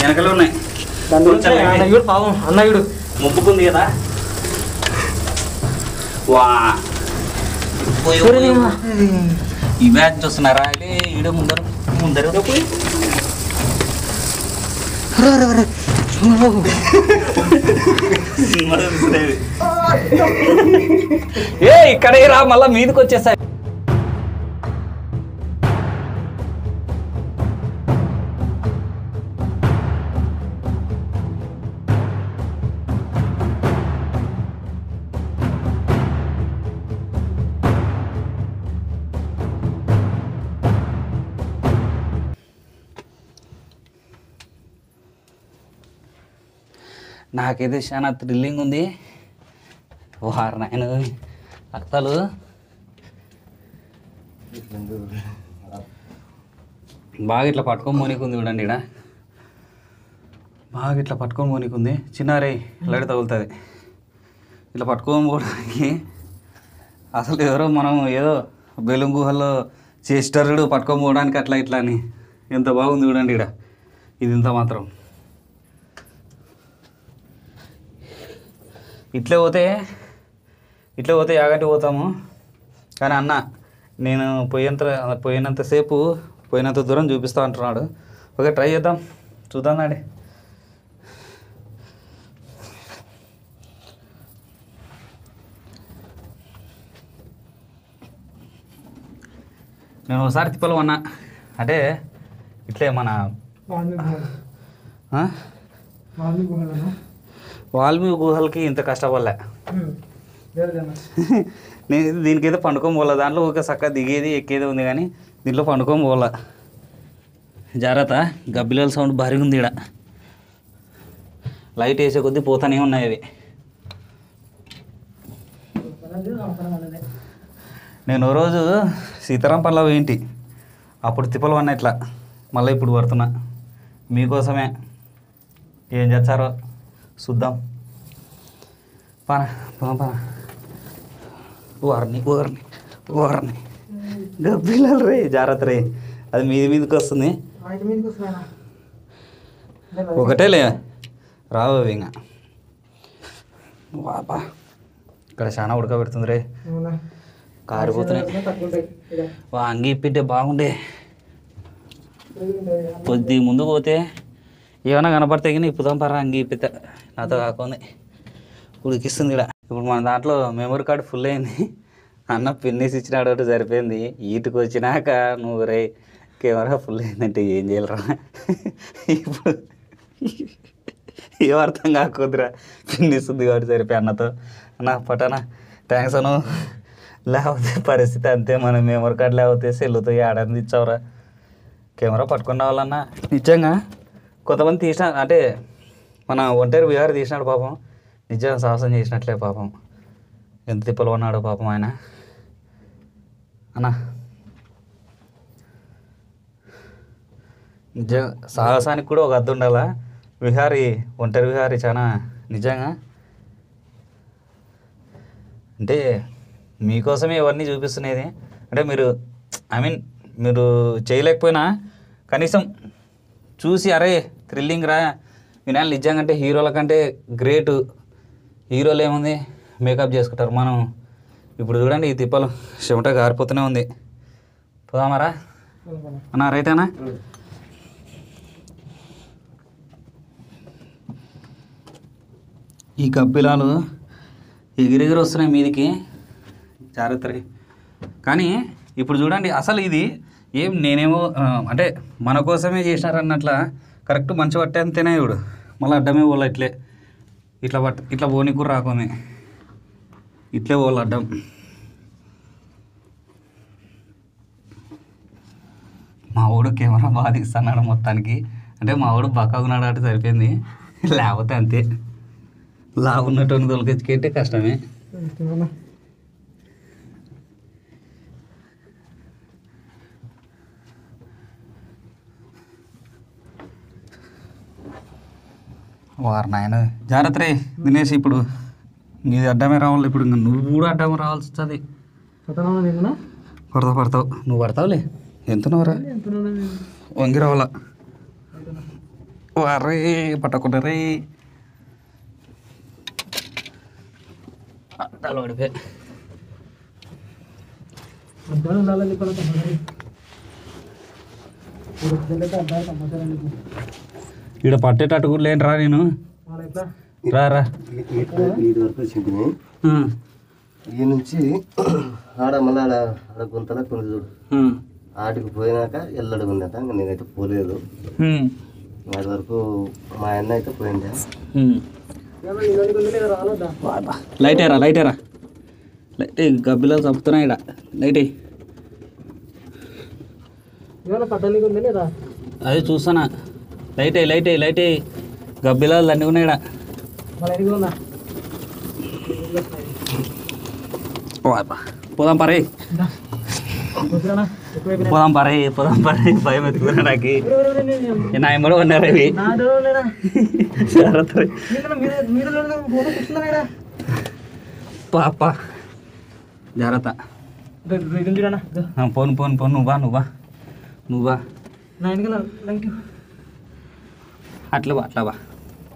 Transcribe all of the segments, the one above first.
వెనకలో ఉన్నాయి దాని గురించి అన్న వీడు పాపం అన్న వీడు ముప్పుకుంది కదా వా పోయి, పోయి, పోయి. ఈ మ్యాచ్ చూస్తున్నారా లే ఈడ ముందర ముందర ఏ ఇక్కడ రా మళ్ళా మీదకి వచ్చేసాయి నాకైతే చాలా థ్రిల్లింగ్ ఉంది వారు నాయన అర్థాలు బాగా ఇట్లా పట్టుకొని మోనికుంది చూడండి ఇక్కడ బాగా ఇట్లా పట్టుకొని మోనికుంది చిన్నారే లడి తగులుతుంది ఇట్లా పట్టుకొని పోవడానికి అసలు ఎవరో మనం ఏదో బెలూన్ గుహల్లో చేస్టర్డు పట్టుకొని పోవడానికి అట్లా ఇట్లా అని ఎంత బాగుంది చూడండి ఇక్కడ ఇది ఇంత మాత్రం ఇట్లే పోతే ఇట్లే పోతే యాగంటి పోతాము కానీ అన్న నేను పోయేంత పోయినంతసేపు పోయినంత దూరం చూపిస్తా అంటున్నాడు ఓకే ట్రై చేద్దాం చూద్దాం నాడి నేను ఒకసారి తిప్పలు అన్నా అంటే ఇట్లే మన ఆ? వాల్మీకి గుహలకి ఇంత కష్టపడలే నేను దీనికైతే పండుకొని పోలే దాంట్లో ఒక చక్క దిగేది ఎక్కేది ఉంది కానీ దీంట్లో పండుకొని పోలే జాగ్రత్త గబ్బిలాల సౌండ్ భారీగా ఉంది ఇక్కడ లైట్ వేసే కొద్దీ పోతానే ఉన్నాయి అవి నేను ఓ రోజు సీతారాం పనుల ఏంటి అప్పుడు తిప్పలు అన్న ఇట్లా మళ్ళీ ఇప్పుడు పడుతున్నా మీకోసమే ఏం చేస్తారో చూద్దాం పన పన పన వారిని వారిని వారిని గబ్బిలాలు రే జాగ్రత్త రే అది మీది మీదకి వస్తుంది ఒకటేలే రావు అవి ఇంకా వాపా ఇక్కడ చాలా ఉడకబెడుతుంది రే కారిపోతున్నాయి వా అంగి ఇప్పింటే బాగుండే కొద్ది ముందు పోతే ఏమైనా కనపడితే కానీ ఇప్పుదాం పరా అంగి ఇప్పితే నాతో కాకుంది ఉడికిస్తుంది ఇక్కడ ఇప్పుడు మన దాంట్లో మెమరీ కార్డు ఫుల్ అయింది అన్న పిన్నేసి ఇచ్చినాడు ఒకటి సరిపోయింది ఈటుకు వచ్చినాక నువ్వు రే కెమెరా ఫుల్ అయిందంటే ఏం చేయాలరా ఇప్పుడు ఏం అర్థం కాకపోద్దురా పిన్నిస్తుంది కాబట్టి సరిపోయి అన్నతో అన్న పటానా థ్యాంక్స్ అను లేకపోతే పరిస్థితి అంతే మన మెమరీ కార్డు లేకపోతే సెల్లుతో ఏడాది ఇచ్చావురా కెమెరా పట్టుకున్న వాళ్ళన్నా నిజంగా కొంతమంది తీసిన అంటే మన ఒంటరి విహార్ తీసినాడు పాపం నిజంగా సాహసం చేసినట్లే పాపం ఎంత తిప్పలు ఉన్నాడు పాపం ఆయన అన్నా నిజంగా సాహసానికి కూడా ఒక అద్దు ఉండాలా విహారీ ఒంటరి విహారీ చాలా నిజంగా అంటే మీకోసమే ఇవన్నీ చూపిస్తున్నది అంటే మీరు ఐ మీన్ మీరు చేయలేకపోయినా కనీసం చూసి అరే థ్రిల్లింగ్ రా వినాలి నిజంగా అంటే హీరోల కంటే గ్రేట్ హీరోలు ఏముంది మేకప్ చేసుకుంటారు మనం ఇప్పుడు చూడండి ఈ తిప్పలు చెమట గారిపోతూనే ఉంది పోదామారా అన్నా రైటేనా ఈ కప్పిలాలు ఎగిరెగిరి వస్తున్నాయి మీదికి జాగ్రత్త రే. కానీ ఇప్పుడు చూడండి అసలు ఇది ఏం నేనేమో ఆ, అంటే మన కోసమే చేసినారన్నట్ల కరెక్ట్ మంచి పట్టే అంతేనే చూడు మళ్ళీ అడ్డమే పోలే ఇట్లే ఇట్లా పట్ట ఇట్లా పోనీ కూడా రాకోమే ఇట్లే పోలే అడ్డం మా వాడు కెమెరా బాగా తీస్తున్నాడు మొత్తానికి అంటే మా వాడు బక్కగున్నాడు అంటే సరిపోయింది లేకపోతే అంతే లావున్నటువంటి తొలగించుకుంటే కష్టమే వారు నాయన జాగ్రత్త రే దినేష్ ఇప్పుడు నీది అడ్డమే రావాలి ఇప్పుడు ఇంకా నువ్వు కూడా అడ్డమే రావాల్సి వస్తుంది పడతావు పడతావు నువ్వు పడతావులే ఎంత నువ్వురా వంగి రావాలా వారే పట్టకుండా రే అద్దాలు పడిపోయి అద్దాలు ఉండాలని చెప్పాలి కంపల్సరీ ఇప్పుడు వచ్చేదైతే అద్దాలు కంపల్సరీ నీకు ఇక్కడ పట్టేటట్టు కూడా లేని రా నేను వాళ్ళ ఎట్లా రా రా ఇది వరకు వచ్చింది ఆ, ఈ నుంచి ఆడ మళ్ళీ ఆడ ఆడ గుంతల కొన్ని చూడు ఆ, ఆడికి పోయినాక ఎల్లడి ఉందట ఇంకా నేనైతే పోలేదు ఉమ్, వాడి వరకు మా అన్న అయితే పోయిండే ఉమ్. ఏమన్నా నీ దానికి ఉంది లేదా రాలేదా వాబా. లైట్ ఏరా లైట్ ఏరా లైట్ ఏయ్, గబ్బిలాలు చంపుతున్నాయి ఇక్కడ లైట్ ఏయ్. ఏమన్నా పట్టడానికి ఉంది లేదా అదే చూస్తానా లైట్ అయ్యి లైట్ అయ్యి లైట్ అయ్యి గబ్బిలాలు అన్నీ ఉన్నాయి ఇక్కడ వాళ్ళ ఎడిగి ఉందా వాబా. పోదాం పరే ఇందా. వద్దురానా ఎక్కువైపోయినాయి. పోదాం పరే పోదాం పరే భయం ఎత్తుకున్నా నాకు ఒరేయ్, ఒరేయ్, ఒరేయ్, నేను- నా ఎంబడి ఉన్నారు అవి నా డోర్ లేరా? జాగ్రత్త రే. మీద- మీద- మీద లేరా? ఫోటో కూర్చున్నారా ఈడ? పాప జాగ్రత్త రే- రే, ఇది చూడనా? ఇదో. ఆ, పోను పోను పోను నువ్వా నువ్వా నువ్వా నా వెనకాల లైట్ అట్లా బా అట్లా బా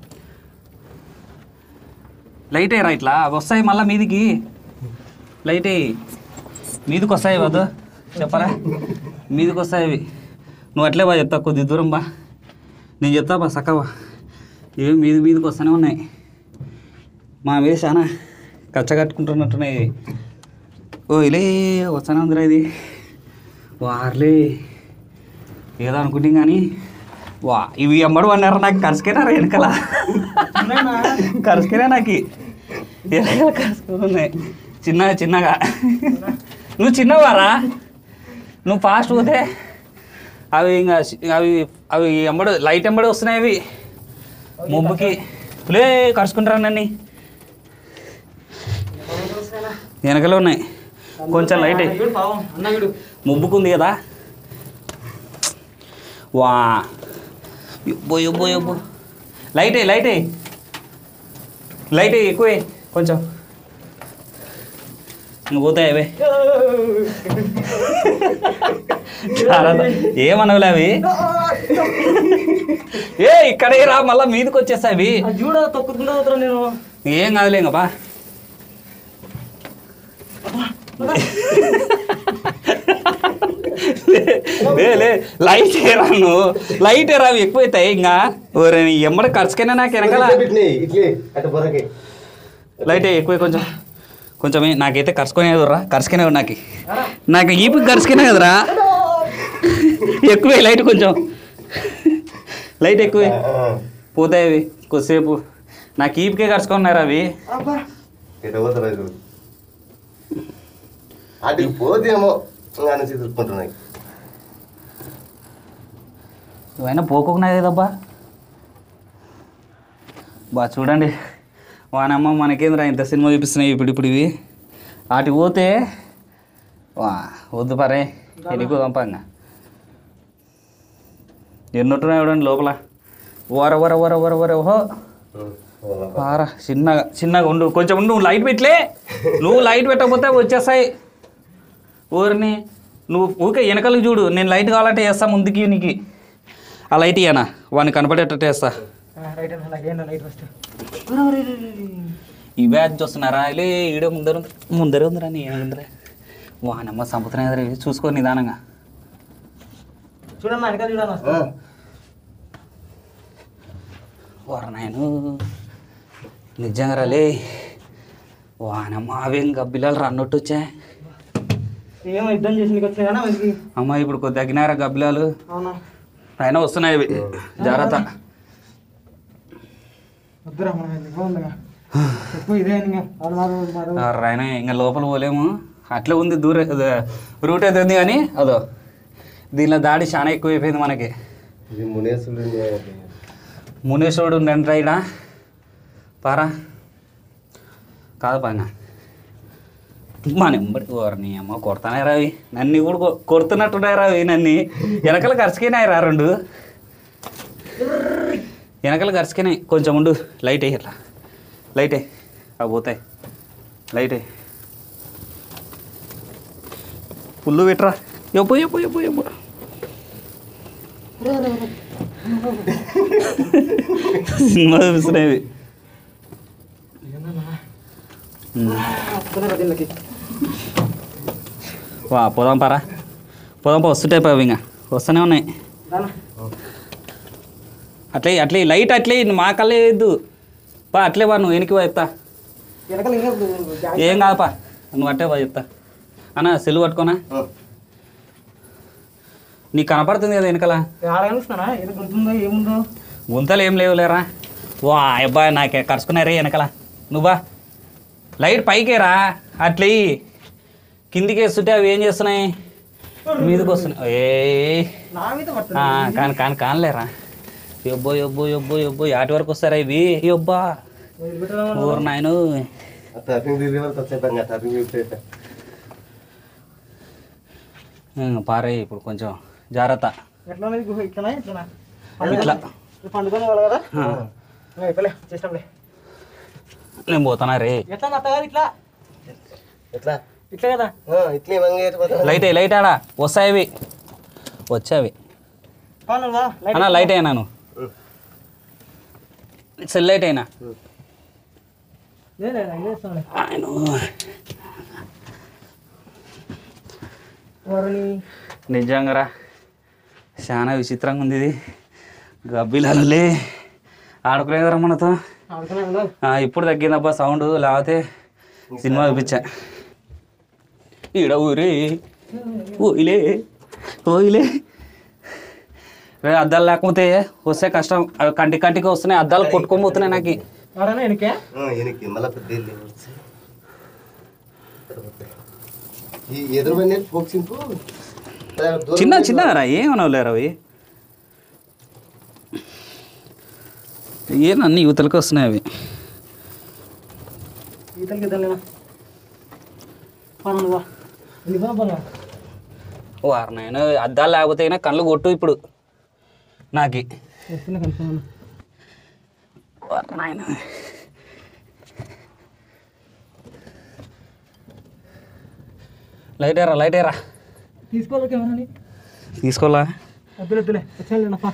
లైట్ అయ్యరా ఇట్లా అవి వస్తాయి మళ్ళీ మీదికి లైట్ అయ్యి మీదికి వస్తాయి వద్దు చెప్పరా మీదికి వస్తాయి అవి నువ్వు అట్లే బా చెప్తా కొద్ది దూరం బా నేను చెప్తా బా సక్కవా ఇవి మీది మీదకి వస్తూనే ఉన్నాయి మా మీద చాలా కచ్చ కట్టుకుంటున్నట్టున్నాయి ఇవి. ఓ ఇలే వస్తానే ఉందిరా ఇది వార్లే ఏదో అనుకుంటాం కానీ వా ఇవి ఎమ్మడు అన్నారు నాకు కరుసుకేనారా వెనకాల కరుసుకేనా నాకు వెనకాల కరుసుకొని ఉన్నాయి చిన్నగా చిన్నగా నువ్వు చిన్నవారా నువ్వు ఫాస్ట్ పోతే అవి ఇంకా అవి అవి ఎంబడి లైట్ ఎంబడి వస్తున్నాయి అవి ముబ్బుకి లే కరుచుకుంటారా నన్ను వెనకలో ఉన్నాయి కొంచెం లైట్ అయ్యి వీడు పావం అన్న వీడు ముబ్బుకుంది కదా వా ఎబ్బో ఎబ్బో ఎబ్బో లైట్ అయ్యి లైట్ అయ్యి లైట్ అయ్యి ఎక్కువే కొంచెం నువ్వు పోతాయి అవే జాగ్రత్త. ఏమనవులే అవి ఏ ఇక్కడే రా మళ్ళీ మీదకి వచ్చేస్తాయి అవి ఆ చూడ తొక్కుతుందా అవుతున్నా నేను ఏం కాదులే ఇంకా బా లే లే లైట్ ఏరా నువ్వు లైట్ ఏరా అవి ఎక్కువైతాయి ఇంకా ఓరే నీ ఎమ్మడి ఖర్చుకైనా నాకు వెనకాల ఇట్లే అటు పొరకే లైట్ ఎక్కువ కొంచెం కొంచెం ఏ- నాకైతే ఖర్చుకునే రా ఖర్చుకునే నాకు నాకు ఈపు ఖర్చుకునే కదరా ఎక్కువే లైట్ కొంచెం లైట్ ఎక్కువే పోతాయి అవి కొద్దిసేపు నాకు ఈపుకే ఖర్చుకున్నారు అవి ఇటు పోతారా చూడు అటుకి పోతేమో ఇంకా అనేసి తిరుక్కుంటున్నాయి ఇవైనా పోకున్నాయి కదబ్బా బా చూడండి వానమ్మ మనకేంద్రా ఇంత సినిమా చూపిస్తున్నాయి ఇప్పుడు ఇప్పుడు ఇవి వాటి పోతే వా వద్దు పరే వెళ్ళిపోదాం పంగా ఎన్నుంటున్నాయి చూడండి లోపల వర వర వర వర వర ఓహో పారా చిన్నగా చిన్నగా ఉండు కొంచెం ఉండు నువ్వు లైట్ పెట్టలే నువ్వు లైట్ పెట్టకపోతే వచ్చేస్తాయి ఊరిని నువ్వు ఊకే వెనకలకు చూడు నేను లైట్ కావాలంటే వేస్తా ముందుకి నీకు ఆ లైట్ ఇయ్యనా వాడిని కనపడేటట్టు వేస్తా రైట్ అన్న నాకేం లైట్ ఫస్ట్ ఈ బ్యాచ్ చూస్తున్నారా లే ఈడే ముందర ఉంది. ముందరే ఉందిరా నీ ఏముందిరా వానమ్మ సంపుతున్నాయి ఎదురు చూసుకో నిదానంగా చూడన్న వెనకాల చూడన్న వరనాయను నిజంగా రాలే వానమ్మ అవేం గబ్బిలాలు రన్నట్టు వచ్చా ఏమో యుద్ధం చేసి నీకు వచ్చినాయనా మనకి అమ్మ ఇప్పుడు కొద్ది తగ్గినారా గబ్బిలాలు అవునా పైన వస్తున్నాయి ఇవి జాగ్రత్త వద్దురా మనం ఎందుకు ఉందిగా ఎక్కువ ఇదే ఇంకా వాడు మారు మారు రాయన ఇంకా లోపల పోలేము అట్లే ఉంది దూర రూట్ అయితే ఉంది కానీ అదో దీనిలో దాడి చాలా ఎక్కువైపోయింది మనకి ఇది మునేసుడు మునేశ్వరుడు ఉండండి రైడా పారా కాదు పైన మన ఎంబడి ఓరని అమ్మ కొడతానే రావి నన్ను కూడా కొ- కొడుతున్నట్టున్నాయి రావి నన్ను వెనకలు ఖర్చుకినాయి రా రెండు వెనకలు ఖర్చుకినాయి కొంచెం ఉండు లైట్ అయ్యి ఇట్లా లైట్ అయ్యి అవి పోతాయి లైట్ అయ్యి పుల్లు పెట్టరా ఎప్పు ఎప్పు ఎప్పు ఎప్పు సినిమా చూపిస్తున్నాయి వస్తున్నారా దీనికి వా పోదాం పారా పోదాం పా వస్తుంటాయి పా ఇంకా వస్తూనే ఉన్నాయి దానా అట్లే అట్లే లైట్ అట్లే మా కళ్ళే వేయద్దు పా అట్లే పా నువ్వు వెనక్కి పో చెప్తా వెనకాల ఇంకా జాగ్రత్త. ఏం కాదు పా నువ్వు అట్టే పా చెప్తా అన్న సెల్లు పట్టుకోనా నీకు కనపడుతుంది కదా వెనకాల ఆడ కనిపిస్తున్నానా ఏదో గుర్తుందో ఏముందో గుంతలు ఏం లేవులేరా వా అబ్బా నాకే కరుచుకున్నారే వెనకాల నువ్వా లైట్ పైకేరా అట్లే కిందికి వేస్తుంటే అవి ఏం చేస్తున్నాయి మీదకి వస్తున్నాయి ఏ నా మీద ఆ, పడుతుంది కాని కాని కానిలేరా ఎబ్బో ఎబ్బో ఎబ్బో ఎబ్బో యాటి వరకు వస్తారా ఇవి ఎబ్బా వదిలిపెట్టడం ఊరు నాయను ట్రాఫిక్ దిగే వరకు వచ్చేద్దాం ట్రాఫిక్ దిగితే పారే ఇప్పుడు కొంచెం జాగ్రత్త ఎట్లా ఉన్నది గుహ ఇట్లనా ఇట్లనా ఇట్లా పండుకొని వాళ్ళు కదా ఆ. ఇట్లే చేస్తాంలే నేను పోతానా రే ఎట్లా అత్త కదా ఇట్లా ఎట్లా ఇట్లా కదా ఆ, ఇట్లే వంగి ఎట్టిపోతా లైట్ అయ్యి లైట్ ఆడా వస్తాయి అవి వచ్చావి పాను వా అన్నా లైట్ అయినా నువ్వు సెల్ లైట్ అయినా లేదు చేస్తాంలే ఆయన వారిని నిజంగా చాలా విచిత్రంగా ఉంది ఇది గబ్బిలాలే ఆడుకోలేదురా మనతో ఆడుకునే ఉండవు ఆ, ఇప్పుడు తగ్గిందబ్బా సౌండ్ లేకపోతే సినిమా చూపించా ఈడ ఊరి ఓయిలే ఓయిలే రే అద్దాలు లేకపోతే వస్తే కష్టం అవి కంటి కంటికి వస్తున్నాయి అద్దాలు కొట్టుకొని పోతున్నాయి నాకు ఆడనా వెనకే వెనక్కి మళ్ళీ పెద్ద ఇల్లు. ఈ ఎదురు పని ఫోక్సింపు చిన్న చిన్న రా ఏమనవు లేరు అవి ఏనన్నీ యువతలకి వస్తున్నాయి అవి ఈతలకి ఇద్దరు పాను వా వెళ్ళిపో పాను వారు నేను అద్దాలు లేకపోతే అయినా కళ్ళు కొట్టు ఇప్పుడు నాకి వస్తున్నా కన్ఫర్మ్ వారు నాయన లైట్ ఏరా లైట్ ఏరా తీసుకోవాలి కెమెరాని తీసుకోవాలా వద్దులే వద్దులే వచ్చాను నప్ప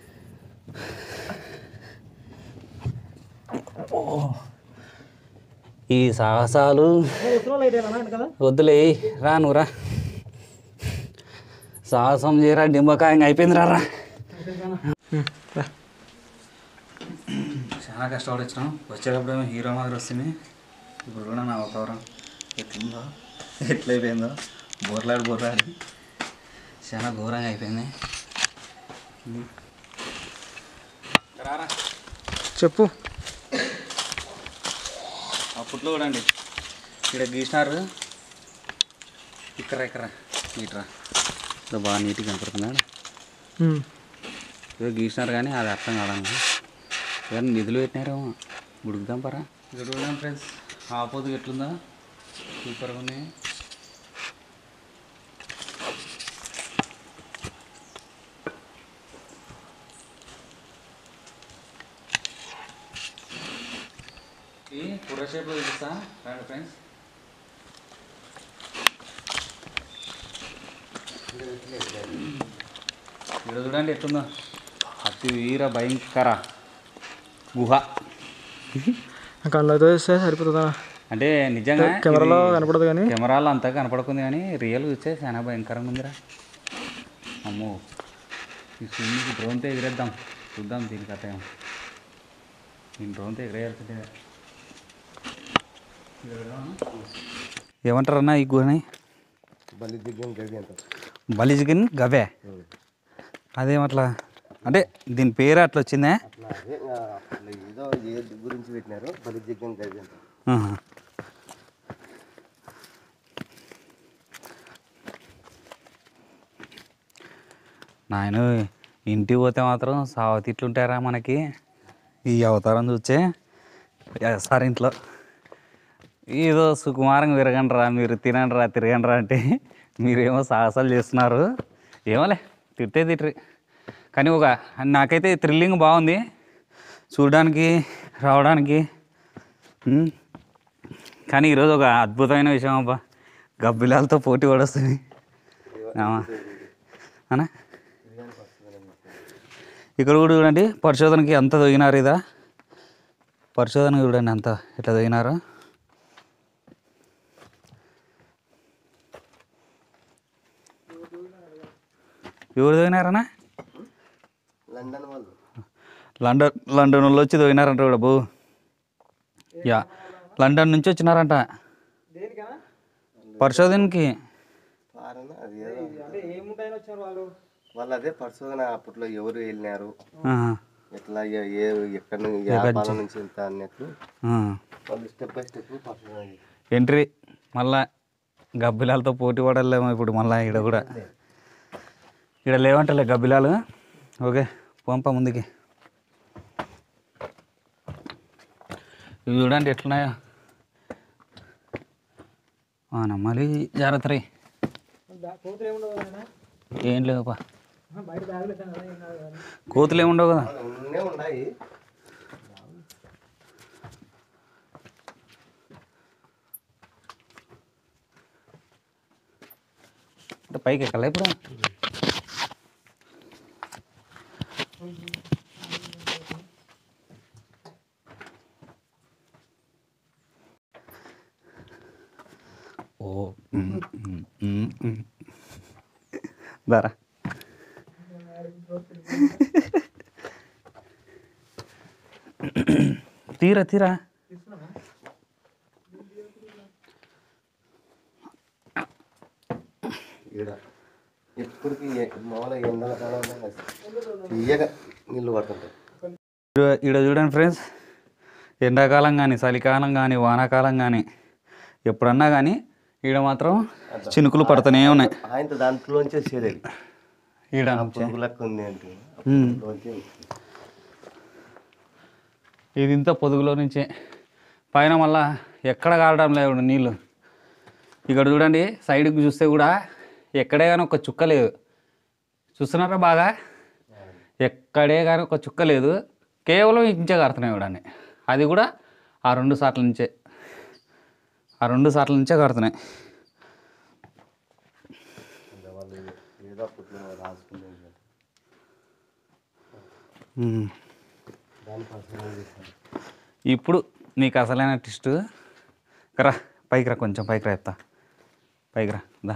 ఈ సాహసాలు వస్తున్నా లైట్ అయినా కదా వద్దులే రా నువ్వు రా సాహసం చేయరా డింబకాయంగా అయిపోయింది రా రా చాలా కష్టపడి వచ్చినాం వచ్చేటప్పుడు ఏమో హీరో మాదిరి వస్తుంది ఇప్పుడు కూడా నా వాతావరణం ఎట్లుందో ఎట్లయిపోయిందో బోర్లాడి బోర్లాడి చాలా ఘోరంగా అయిపోయింది రారా చెప్పు అప్పట్లో చూడండి ఇక్కడ గీసినారు ఇక్కడ ఇక్కడ ఇట్రా ఇది బాగా నీట్గా కనపడుతున్నాడు ఏదో గీసినారు కానీ అది అర్థం కావడానికి ఏదైనా నిధులు పెట్టినారేమో ఉడుకుదాం పరా ఇక్కడ చూడండి ఫ్రెండ్స్ ఆపోదు ఎట్లుందా సూపర్గా ఉన్నాయి ఈ కుర్ర షేప్లో చూపిస్తా రండి ఫ్రెండ్స్ ఇక్కడ చూడండి ఎట్లుందో అతి వీర భయంకర గుహ కళ్ళతో చూస్తే సరిపోతుందా అంటే నిజంగా కెమెరాలో ఇది కనపడదు కానీ కెమెరాలో అంతా కనపడుకుంది కానీ రియల్ చూస్తే చాలా భయంకరంగా ఉందిరా అమ్మో ఈ స్విమ్మింగ్ డ్రోన్తో ఎగిరేద్దాం చూద్దాం దీని కథ ఏమో ఈ డ్రోన్తో ఎగిరేయాల్సిందే ఏమంటారన్నా ఈ గుహని బలి దిగ్గం గది అంత బలిజిగిన్ గవే అదేమట్లా అంటే దీని పేరు అట్లా వచ్చిందే అట్లా అదే ఆ, అట్లా ఏదో ఏ గురించి పెట్టినారు బలి దిగ్గం గది అంత ఆహా. నాయన ఇంటికి పోతే మాత్రం సావతి ఇట్లుంటారా మనకి ఈ అవతారం చూస్తే సార్ ఇంట్లో ఏదో సుకుమారంగా విరగండి రా మీరు తినండి రా తిరగండి రా అంటే మీరేమో సాహసాలు చేస్తున్నారు ఏమోలే తిట్టే తిట్టరి కానీ ఒక నాకైతే థ్రిల్లింగ్ బాగుంది చూడడానికి రావడానికి ఉమ్. కానీ ఈరోజు ఒక అద్భుతమైన విషయం అబ్బా గబ్బిలాలతో పోటీ పడొస్తుంది ఆమా అనా ఇక్కడ కూడా చూడండి పరిశోధనకి అంత తొగినారు ఇదా పరిశోధన చూడండి అంత ఎట్లా తొగినారు ఎవరు తొగినారనా లండన్ వాళ్ళు లండన్ లండన్ వాళ్ళు వచ్చి తొగినారంట కూడా బో యా లండన్ నుంచి వచ్చినారంట దేనికనా పరిశోధనకి ఫారెన్ అది ఏదో అంటే ఏముంటాయని వచ్చారు వాళ్ళు వాళ్ళు అదే పరిశోధన అప్పట్లో ఎవరు వెళ్ళినారు ఆహా. ఎట్లా ఏ ఏ- ఎక్కడ నుంచి ఏ పాలన నుంచి ఎంత అన్నట్లు ఆ. వాళ్ళు స్టెప్ బై స్టెప్ పరిశోధన చేశారు. ఎంట్రీ మళ్ళా గబ్బిలాలతో పోటీ పడలేమో ఇప్పుడు మళ్ళా ఇక్కడ కూడా ఇక్కడ లేవంటలే గబ్బిలాలు ఓకే పంప ముందుకి ఇవి చూడండి ఎట్లున్నాయో ఆ, నమ్మాలి జాగ్రత్త రే బ్యా- కోతులు ఏముండవు కదా ఏం లేవుపా బయట బ్యాగులు ఎత్తాను కదా ఏం కాదు కదా కోతులు ఏమి ఉండవు కదా వాళ్ళు ఉన్నే ఉన్నాయి అంటే పైకి ఎక్కలే ఇప్పుడు ఓ ఉమ్, ఉమ్, ఉమ్, ఉమ్. దారా తీరా తీరా ఈడ ఎప్పటికీ మామూలుగా ఎండల కాలంలో తీయగా నీళ్ళు పడుతుంటాయి ఈడ- ఈడ చూడండి ఫ్రెండ్స్ ఎండాకాలం కానీ చలికాలం కానీ వానాకాలం కానీ ఎప్పుడన్నా కానీ ఈడ మాత్రం చినుకులు పడుతూనే ఉన్నాయి ఆయన దాంట్లోంచే చేరేది ఈడ ఆ నుంచి పురుగులకు ఉంది అంటే ఉమ్. దాంట్లోంచే ఇది ఇంత పొదుగులో నుంచే పైన మళ్ళా ఎక్కడ కాలడం లేదు నీళ్ళు ఇక్కడ చూడండి సైడ్కి చూస్తే కూడా ఎక్కడే కానీ ఒక చుక్క లేదు చూస్తున్నారా బాగా ఎక్కడే కానీ ఒక చుక్క లేదు కేవలం ఇంచే కడుతున్నాయి చూడండి అది కూడా ఆ రెండు సార్ల నుంచే ఆ రెండు సార్ల నుంచే కడుతున్నాయి ఇంకా వాళ్ళు ఏదో అప్పట్లో రాసుకునేది ఉమ్. దాని పరిశోధన చేశారు ఇప్పుడు నీకు అసలైన టెస్ట్ రా పైకి రా కొంచెం పైకి రా ఎత్తా పైకి రా దా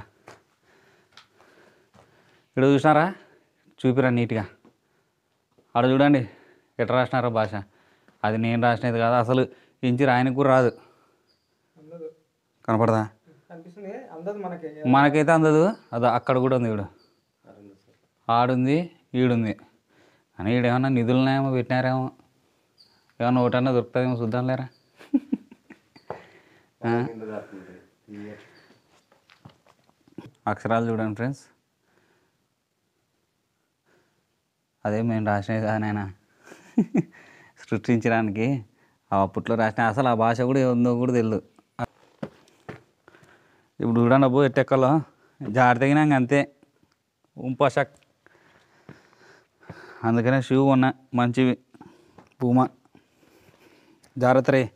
ఇక్కడ చూసినారా చూపిరా నీట్గా ఆడ చూడండి ఎట్లా రాసినారా భాష అది నేను రాసినది కాదు అసలు ఇంచి రాయనికి కూడా రాదు అందదు కనపడదా కనిపిస్తుంది అందదు మనకి మనకైతే అందదు అది అక్కడ కూడా ఉంది ఈడు ఆడుంది ఈడుంది అని ఈడేమన్నా నిధులనేమో పెట్టినారేమో ఏమన్నా ఒకటన్నా దొరుకుతుందేమో చూద్దాం లేరా నీళ్ళు కారుతుంటాయి తీయ అక్షరాలు చూడండి ఫ్రెండ్స్ అదే మేము రాసినది ఆయన సృష్టించడానికి ఆ అప్పట్లో రాసిన అసలు ఆ భాష కూడా ఉందో కూడా తెలియదు ఇప్పుడు చూడండి అబ్బో ఎట్టెక్కలో జారి తగినాక అంతే ఉంపషక్ అందుకనే షూ కొన్నా మంచివి పూమా జాగ్రత్త రే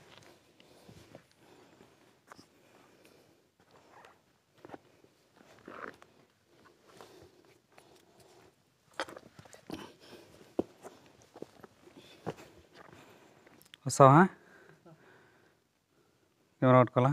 వస్తావా ఎవరు పట్టుకోవాలా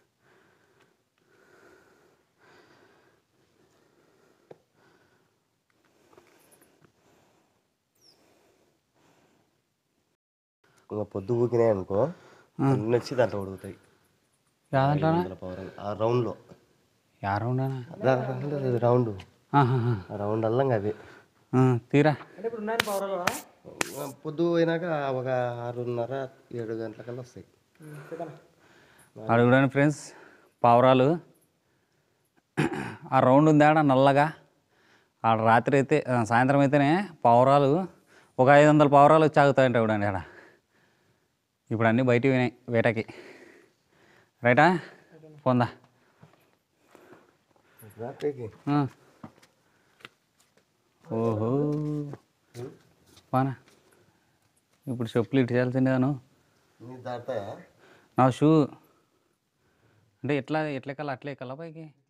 ఇంకా పొద్దు ఊకినాయి అనుకో అన్నీ వచ్చి దాంట్లో ఉడుకుతాయి యాదంటానా వందల పవర్ ఆ రౌండ్లో యారు ఉండనా రౌండ్ ఆహాహా. ఆ రౌండ్ అల్లం అవి ఆ, తీరా అంటే ఇప్పుడు ఉన్నాయని పవరాలు పొద్దు పోయినాక ఒక ఆరున్నర ఏడు గంటలకల్లా వస్తాయి అడుగుడండి ఫ్రెండ్స్ పావురాలు ఆ రౌండ్ ఉంది ఆడ నల్లగా ఆడ రాత్రి అయితే ఆ, సాయంత్రం అయితేనే పావురాలు ఒక ఐదు వందల పావురాలు వచ్చి ఆగుతాయంట చూడండి ఆడ ఇప్పుడు అన్నీ బయటికి పోయినాయి వేటకి రైటా పొందా రాత్రికి ఆ. ఓహో పానా ఇప్పుడు చెప్పులు ఇటు చేయాల్సిందే గాను నీ దాటాయా నా షూ అంటే ఎట్లా ఎట్లెక్కాలి అట్లే ఎక్కాలా పైకి